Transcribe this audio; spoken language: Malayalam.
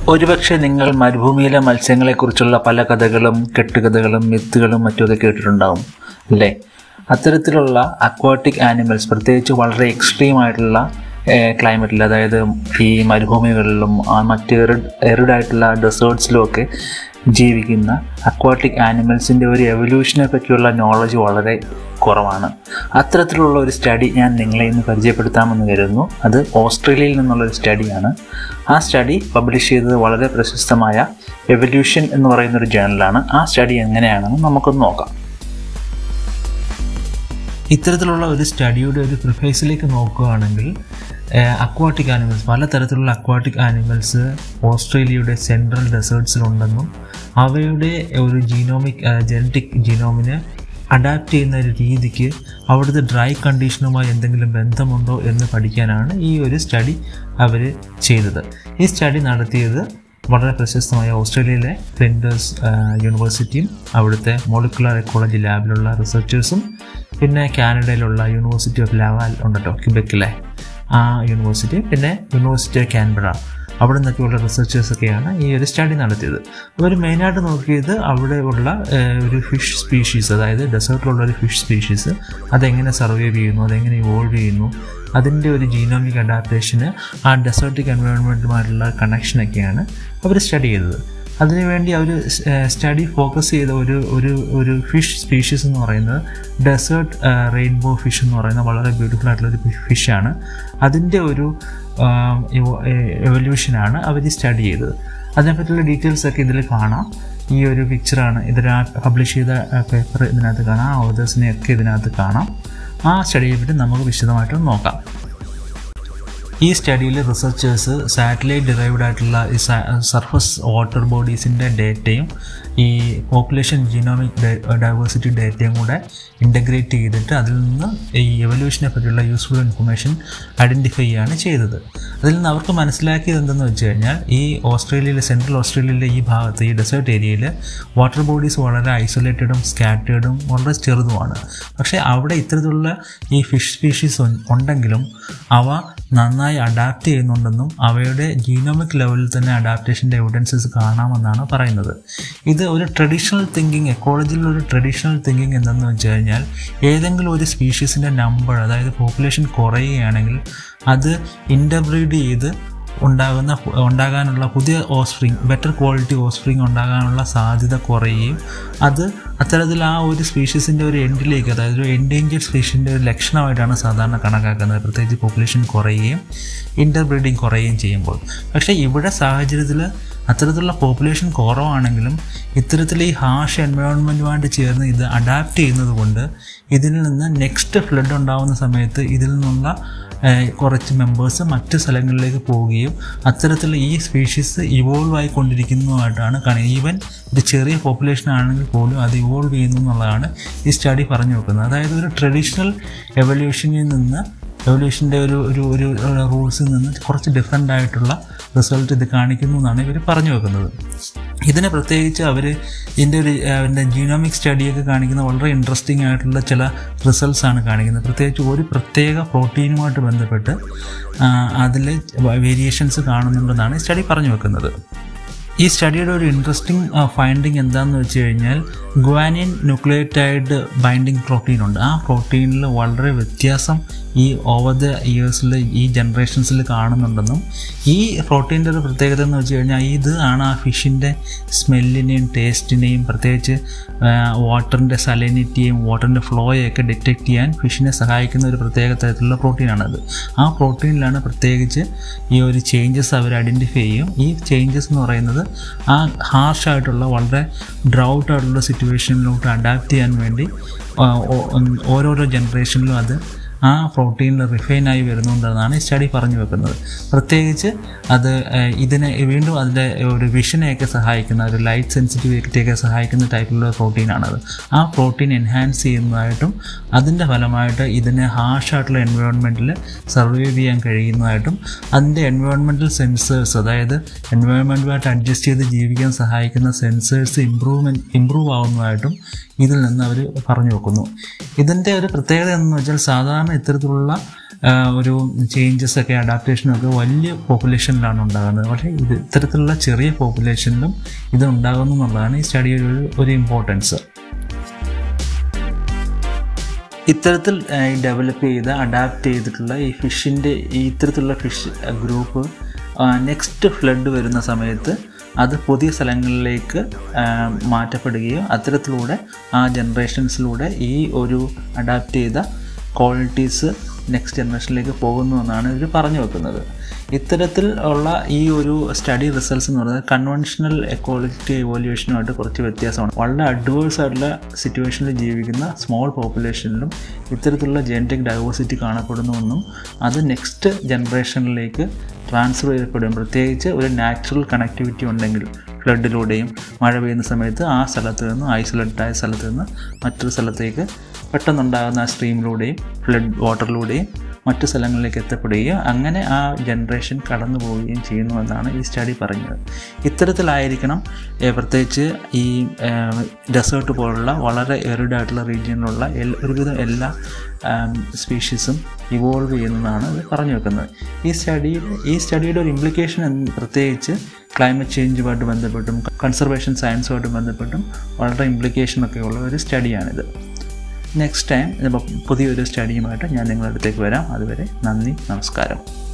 ഒരുപക്ഷെ നിങ്ങൾ മരുഭൂമിയിലെ മത്സ്യങ്ങളെക്കുറിച്ചുള്ള പല കഥകളും കെട്ടുകഥകളും മിത്തുകളും മറ്റുമൊക്കെ കേട്ടിട്ടുണ്ടാവും അല്ലേ അത്തരത്തിലുള്ള അക്വാട്ടിക് ആനിമൽസ് പ്രത്യേകിച്ച് വളരെ എക്സ്ട്രീം ആയിട്ടുള്ള ക്ലൈമറ്റിൽ അതായത് ഈ മരുഭൂമികളിലും ആ മറ്റ് എറിഡ് എറിഡായിട്ടുള്ള ഡെസേർട്സിലും ഒക്കെ ജീവിക്കുന്ന അക്വാട്ടിക് ആനിമൽസിൻ്റെ ഒരു എവല്യൂഷനെ പറ്റിയുള്ള നോളജ് വളരെ കുറവാണ് അത്തരത്തിലുള്ള ഒരു സ്റ്റഡി ഞാൻ നിങ്ങളെ ഇന്ന് പരിചയപ്പെടുത്താമെന്ന് കരുതുന്നു അത് ഓസ്ട്രേലിയയിൽ നിന്നുള്ള ഒരു സ്റ്റഡിയാണ് ആ സ്റ്റഡി പബ്ലിഷ് ചെയ്തത് വളരെ പ്രശസ്തമായ എവല്യൂഷൻ എന്ന് പറയുന്ന ഒരു ജേണലാണ് ആ സ്റ്റഡി എങ്ങനെയാണെന്ന് നമുക്കൊന്ന് നോക്കാം ഇത്തരത്തിലുള്ള ഒരു സ്റ്റഡിയുടെ ഒരു പ്രിഫേസിലേക്ക് നോക്കുകയാണെങ്കിൽ അക്വാട്ടിക് ആനിമൽസ് പലതരത്തിലുള്ള അക്വാട്ടിക് ആനിമൽസ് ഓസ്ട്രേലിയയുടെ സെൻട്രൽ ഡെസേർട്സിലുണ്ടെന്നും അവയുടെ ഒരു ജീനോമിക് ജനറ്റിക് ജീനോമിന് അഡാപ്റ്റ് ചെയ്യുന്ന ഒരു രീതിക്ക് അവിടുത്തെ ഡ്രൈ കണ്ടീഷനുമായി എന്തെങ്കിലും ബന്ധമുണ്ടോ എന്ന് പഠിക്കാനാണ് ഈ ഒരു സ്റ്റഡി അവർ ചെയ്തത് ഈ സ്റ്റഡി നടത്തിയത് വളരെ പ്രശസ്തമായ ഓസ്ട്രേലിയയിലെ ഫ്ലിൻഡേഴ്സ് യൂണിവേഴ്സിറ്റിയും അവിടുത്തെ മോളിക്കുലർ എക്കോളജി ലാബിലുള്ള റിസർച്ചേഴ്സും പിന്നെ കാനഡയിലുള്ള യൂണിവേഴ്സിറ്റി ഓഫ് ലവാൽ ഉണ്ടല്ലോ ക്യുബെക്കിലെ ആ യൂണിവേഴ്സിറ്റി പിന്നെ യൂണിവേഴ്സിറ്റി ഓഫ് കാൻബറ അവിടെ നിന്നൊക്കെയുള്ള റിസർച്ചേഴ്സൊക്കെയാണ് ഈ ഒരു സ്റ്റഡി നടത്തിയത് അവർ മെയിനായിട്ട് നോക്കിയത് അവിടെ ഉള്ള ഒരു ഫിഷ് സ്പീഷീസ് അതായത് ഡെസേർട്ടിലുള്ള ഒരു ഫിഷ് സ്പീഷീസ് അതെങ്ങനെ സർവൈവ് ചെയ്യുന്നു അതെങ്ങനെ ഇവോൾവ് ചെയ്യുന്നു അതിൻ്റെ ഒരു ജീനോമിക് അഡാപ്റ്റേഷന് ആ ഡെസേർട്ടിക് എൻവയോൺമെൻറ്റുമായിട്ടുള്ള കണക്ഷനൊക്കെയാണ് അവർ സ്റ്റഡി ചെയ്തത് അതിനുവേണ്ടി അവർ സ്റ്റഡി ഫോക്കസ് ചെയ്ത ഒരു ഒരു ഒരു ഫിഷ് സ്പീഷീസ് എന്ന് പറയുന്നത് ഡെസേർട്ട് റെയിൻബോ ഫിഷ് എന്ന് പറയുന്ന വളരെ ബ്യൂട്ടിഫുൾ ആയിട്ടുള്ള ഒരു ഫിഷാണ് അതിൻ്റെ ഒരു എവല്യൂഷനാണ് അവർ സ്റ്റഡി ചെയ്തത് അതിനെപ്പറ്റിയുള്ള ഡീറ്റെയിൽസ് ഒക്കെ ഇതിൽ കാണാം ഈ ഒരു പിക്ചറാണ് ഇതിൽ പബ്ലിഷ് ചെയ്ത പേപ്പർ ഇതിനകത്ത് കാണാം ആ ഓതേഴ്സിനെയൊക്കെ ഇതിനകത്ത് കാണാം ആ സ്റ്റഡിയെ പറ്റി നമുക്ക് വിശദമായിട്ട് നോക്കാം ഈ സ്റ്റഡിയിൽ റിസർച്ചേഴ്സ് സാറ്റലൈറ്റ് ഡിറൈവ്ഡ് ആയിട്ടുള്ള ഈ സർഫസ് വാട്ടർ ബോഡീസിൻ്റെ ഡേറ്റയും ഈ പോപ്പുലേഷൻ ജീനോമിക് ഡൈവേഴ്സിറ്റി ഡേറ്റയും കൂടെ ഇൻ്റഗ്രേറ്റ് ചെയ്തിട്ട് അതിൽ നിന്ന് ഈ എവല്യൂഷനെ പറ്റിയുള്ള യൂസ്ഫുൾ ഇൻഫർമേഷൻ ഐഡൻറ്റിഫൈ ചെയ്യാണ് ചെയ്തത് അതിൽ നിന്ന് അവർക്ക് മനസ്സിലാക്കിയത് എന്തെന്ന് വെച്ച് കഴിഞ്ഞാൽ ഈ ഓസ്ട്രേലിയയിലെ സെൻട്രൽ ഓസ്ട്രേലിയയിലെ ഈ ഭാഗത്ത് ഈ ഡെസേർട്ട് ഏരിയയിൽ വാട്ടർ ബോഡീസ് വളരെ ഐസൊലേറ്റഡും സ്കാറ്റേഡും വളരെ ചെറുതുമാണ് പക്ഷേ അവിടെ ഇത്തരത്തിലുള്ള ഈ ഫിഷ് സ്പീഷീസ് ഉണ്ടെങ്കിലും അവ നന്നായി അഡാപ്റ്റ് ചെയ്യുന്നുണ്ടെന്നും അവയുടെ ജീനോമിക് ലെവലിൽ തന്നെ അഡാപ്റ്റേഷൻ്റെ എവിഡൻസസ് കാണാമെന്നാണ് പറയുന്നത് ഇത് ഒരു ട്രഡീഷണൽ തിങ്കിങ് എക്കോളജിയിൽ ഒരു ട്രഡീഷണൽ തിങ്കിങ് എന്തെന്ന് വെച്ച് കഴിഞ്ഞാൽ ഏതെങ്കിലും ഒരു സ്പീഷീസിൻ്റെ നമ്പർ അതായത് പോപ്പുലേഷൻ കുറയുകയാണെങ്കിൽ അത് ഇൻ്റർബ്രീഡ് ചെയ്ത് ഉണ്ടാകുന്ന ഉണ്ടാകാനുള്ള പുതിയ ഓസ്പ്രിങ് ബെറ്റർ ക്വാളിറ്റി ഓസ്പ്രിങ് ഉണ്ടാകാനുള്ള സാധ്യത കുറയുകയും അത് അത്തരത്തിൽ ആ ഒരു സ്പീഷീസിൻ്റെ ഒരു എൻഡിലേക്ക് അതായത് ഒരു എൻഡേഞ്ചർഡ് സ്പീഷീസിൻ്റെ ഒരു ലക്ഷണമായിട്ടാണ് സാധാരണ കണക്കാക്കുന്നത് പ്രത്യേകിച്ച് പോപ്പുലേഷൻ കുറയുകയും ഇൻ്റർബ്രീഡിങ് കുറയുകയും ചെയ്യുമ്പോൾ പക്ഷേ ഇവിടെ സാഹചര്യത്തിൽ അത്തരത്തിലുള്ള പോപ്പുലേഷൻ കുറവാണെങ്കിലും ഇത്തരത്തിൽ ഈ ഹാഷ് എൻവയോൺമെൻറ്റുമായിട്ട് ചേർന്ന് ഇത് അഡാപ്റ്റ് ചെയ്യുന്നത് കൊണ്ട് ഇതിൽ നിന്ന് നെക്സ്റ്റ് ഫ്ലഡ് ഉണ്ടാകുന്ന സമയത്ത് ഇതിൽ നിന്നുള്ള കുറച്ച് മെമ്പേഴ്സ് മറ്റ് സ്ഥലങ്ങളിലേക്ക് പോവുകയും അത്തരത്തിൽ ഈ സ്പീഷീസ് ഇവോൾവ് ആയിക്കൊണ്ടിരിക്കുന്നതുമായിട്ടാണ് കാണുന്നത് ഈവൻ ഒരു ചെറിയ പോപ്പുലേഷൻ ആണെങ്കിൽ പോലും അത് ഇവോൾവ് ചെയ്യുന്നു എന്നുള്ളതാണ് ഈ സ്റ്റഡി പറഞ്ഞു വെക്കുന്നത് അതായത് ഒരു ട്രഡീഷണൽ എവല്യൂഷനിൽ നിന്ന് എവല്യൂഷൻ്റെ ഒരു ഒരു ഒരു റൂൾസിൽ നിന്ന് കുറച്ച് ഡിഫറെൻ്റ് ആയിട്ടുള്ള റിസൾട്ട് ഇത് കാണിക്കുന്നു എന്നാണ് ഇവർ പറഞ്ഞു വെക്കുന്നത് ഇതിനെ പ്രത്യേകിച്ച് അവർ ഇതിൻ്റെ ഒരു അതിൻ്റെ ജീനോമിക് സ്റ്റഡിയൊക്കെ കാണിക്കുന്ന വളരെ ഇൻട്രസ്റ്റിംഗ് ആയിട്ടുള്ള ചില റിസൾട്ട്സ് ആണ് കാണിക്കുന്നത് പ്രത്യേകിച്ച് ഒരു പ്രത്യേക പ്രോട്ടീനുമായിട്ട് ബന്ധപ്പെട്ട് അതിൽ വേരിയേഷൻസ് കാണുന്നുണ്ടെന്നാണ് സ്റ്റഡി പറഞ്ഞു വെക്കുന്നത് ഈ സ്റ്റഡിയുടെ ഒരു ഇൻട്രസ്റ്റിംഗ് ഫൈൻഡിങ് എന്താണെന്ന് വെച്ച് കഴിഞ്ഞാൽ ഗ്വാനിൻ ന്യൂക്ലിയോറ്റൈഡ് ബൈൻഡിങ് പ്രോട്ടീൻ ഉണ്ട് ആ പ്രോട്ടീനിൽ വളരെ വ്യത്യാസം ഈ ഓവർ ദ ഇയേഴ്സിൽ ഈ ജനറേഷൻസിൽ കാണുന്നുണ്ടെന്നും ഈ പ്രോട്ടീൻ്റെ ഒരു പ്രത്യേകത എന്ന് വെച്ച് കഴിഞ്ഞാൽ ഇത് ആണ് ആ ഫിഷിൻ്റെ സ്മെല്ലിനെയും ടേസ്റ്റിനെയും പ്രത്യേകിച്ച് വാട്ടറിൻ്റെ സലനിറ്റിയും വാട്ടറിൻ്റെ ഫ്ലോയൊക്കെ ഡിറ്റക്റ്റ് ചെയ്യാൻ ഫിഷിനെ സഹായിക്കുന്ന ഒരു പ്രത്യേക തരത്തിലുള്ള പ്രോട്ടീനാണത് ആ പ്രോട്ടീനിലാണ് പ്രത്യേകിച്ച് ഈ ഒരു ചേഞ്ചസ് അവർ ഐഡൻറ്റിഫൈ ചെയ്യും ഈ ചേഞ്ചസ് എന്ന് പറയുന്നത് ആ ഹാർഷായിട്ടുള്ള വളരെ ഡ്രൗട്ട് ആയിട്ടുള്ള സിറ്റുവേഷനിലോട്ട് അഡാപ്റ്റ് ചെയ്യാൻ വേണ്ടി ഓരോരോ ജനറേഷനിലും അത് ആ പ്രോട്ടീനിൽ റിഫൈനായി വരുന്നുണ്ടെന്നാണ് ഈ സ്റ്റഡി പറഞ്ഞു വെക്കുന്നത് പ്രത്യേകിച്ച് അത് ഇതിനെ വീണ്ടും അതിൻ്റെ ഒരു വിഷനെയൊക്കെ സഹായിക്കുന്ന ഒരു ലൈറ്റ് സെൻസിറ്റിവിറ്റിയൊക്കെ സഹായിക്കുന്ന ടൈപ്പിലുള്ള പ്രോട്ടീനാണത് ആ പ്രോട്ടീൻ എൻഹാൻസ് ചെയ്യുന്നതായിട്ടും അതിൻ്റെ ഫലമായിട്ട് ഇതിനെ ഹാഷായിട്ടുള്ള എൻവയോൺമെൻറ്റിൽ സർവൈവ് ചെയ്യാൻ കഴിയുന്നതായിട്ടും അതിൻ്റെ എൻവയോൺമെൻറ്റൽ സെൻസേഴ്സ് അതായത് എൻവയോൺമെൻറ്റുമായിട്ട് അഡ്ജസ്റ്റ് ചെയ്ത് ജീവിക്കാൻ സഹായിക്കുന്ന സെൻസേഴ്സ് ഇമ്പ്രൂവ്മെൻറ്റ് ഇമ്പ്രൂവ് ആവുന്നതായിട്ടും ഇതിൽ നിന്ന് അവർ പറഞ്ഞു വെക്കുന്നു ഇതിൻ്റെ ഒരു പ്രത്യേകത എന്ന് വെച്ചാൽ സാധാരണ ഇത്തരത്തിലുള്ള ആ, ഒരു ചേഞ്ചസ് ഒക്കെ അഡാപ്റ്റേഷനും ഒക്കെ വലിയ പോപ്പുലേഷനിലാണ് ഉണ്ടാകുന്നത് പക്ഷേ ഇത് ഇത്തരത്തിലുള്ള ചെറിയ പോപ്പുലേഷനിലും ഇത് ഉണ്ടാകുന്നു എന്നുള്ളതാണ് ഈ സ്റ്റഡിയുടെ ഒരു ഒരു ഇമ്പോർട്ടൻസ് ഇത്തരത്തിൽ ഡെവലപ്പ് ചെയ്ത് അഡാപ്റ്റ് ചെയ്തിട്ടുള്ള ഈ ഫിഷിൻ്റെ ഈ ഇത്തരത്തിലുള്ള ഫിഷ് ഗ്രൂപ്പ് നെക്സ്റ്റ് ഫ്ലഡ് വരുന്ന സമയത്ത് അത് പുതിയ സ്ഥലങ്ങളിലേക്ക് ആ, മാറ്റപ്പെടുകയും അത്തരത്തിലൂടെ ആ ജനറേഷൻസിലൂടെ ഈ ഒരു അഡാപ്റ്റ് ചെയ്ത ക്വാളിറ്റീസ് നെക്സ്റ്റ് ജനറേഷനിലേക്ക് പോകുന്നു എന്നാണ് ഇവർ പറഞ്ഞു വെക്കുന്നത് ഇത്തരത്തിൽ ഉള്ള ഈ ഒരു സ്റ്റഡി റിസൾട്ട്സ് എന്ന് പറയുന്നത് കൺവെൻഷണൽ എക്വാളിറ്റി ഇവോല്യൂഷനുമായിട്ട് കുറച്ച് വ്യത്യാസമാണ് വളരെ അഡ്വേഴ്സ് ആയിട്ടുള്ള സിറ്റുവേഷനിൽ ജീവിക്കുന്ന സ്മോൾ പോപ്പുലേഷനിലും ഇത്തരത്തിലുള്ള ജനറ്റിക് ഡൈവേഴ്സിറ്റി കാണപ്പെടുന്നുവെന്നും അത് നെക്സ്റ്റ് ജനറേഷനിലേക്ക് ട്രാൻസ്ഫർ ചെയ്യപ്പെടും പ്രത്യേകിച്ച് ഒരു നാച്ചുറൽ കണക്ടിവിറ്റി ഉണ്ടെങ്കിൽ ഫ്ലഡിലൂടെയും മഴ പെയ്യുന്ന സമയത്ത് ആ സ്ഥലത്ത് നിന്ന് ഐസൊലേറ്റഡ് ആയ സ്ഥലത്ത് നിന്ന് മറ്റൊരു സ്ഥലത്തേക്ക് പെട്ടെന്നുണ്ടാകുന്ന ആ സ്ട്രീമിലൂടെയും ഫ്ലഡ് വാട്ടറിലൂടെയും മറ്റു സ്ഥലങ്ങളിലേക്ക് എത്തപ്പെടുകയും അങ്ങനെ ആ ജനറേഷൻ കടന്നു പോവുകയും ചെയ്യുന്നു എന്നാണ് ഈ സ്റ്റഡി പറഞ്ഞത് ഇത്തരത്തിലായിരിക്കണം ഏഹ്, പ്രത്യേകിച്ച് ഈ ഡെസേർട്ട് പോലുള്ള വളരെ എറിഡായിട്ടുള്ള റീജിയനിലുള്ള എൽ- ഒരുവിധം എല്ലാ സ്പീഷീസും ഇവോൾവ് ചെയ്യുന്നതാണ് ഇത് പറഞ്ഞു വെക്കുന്നത് ഈ സ്റ്റഡി ഈ സ്റ്റഡിയുടെ ഒരു ഇംപ്ലിക്കേഷൻ എന്ന് പ്രത്യേകിച്ച് ക്ലൈമറ്റ് ചേഞ്ചുമായിട്ട് ബന്ധപ്പെട്ടും കൺസർവേഷൻ സയൻസുമായിട്ട് ബന്ധപ്പെട്ടും വളരെ ഇംപ്ലിക്കേഷനൊക്കെ ഉള്ള ഒരു സ്റ്റഡിയാണിത് നെക്സ്റ്റ് ടൈം പുതിയൊരു സ്റ്റഡിയുമായിട്ട് ഞാൻ നിങ്ങളുടെ അടുത്തേക്ക് വരാം അതുവരെ നന്ദി നമസ്കാരം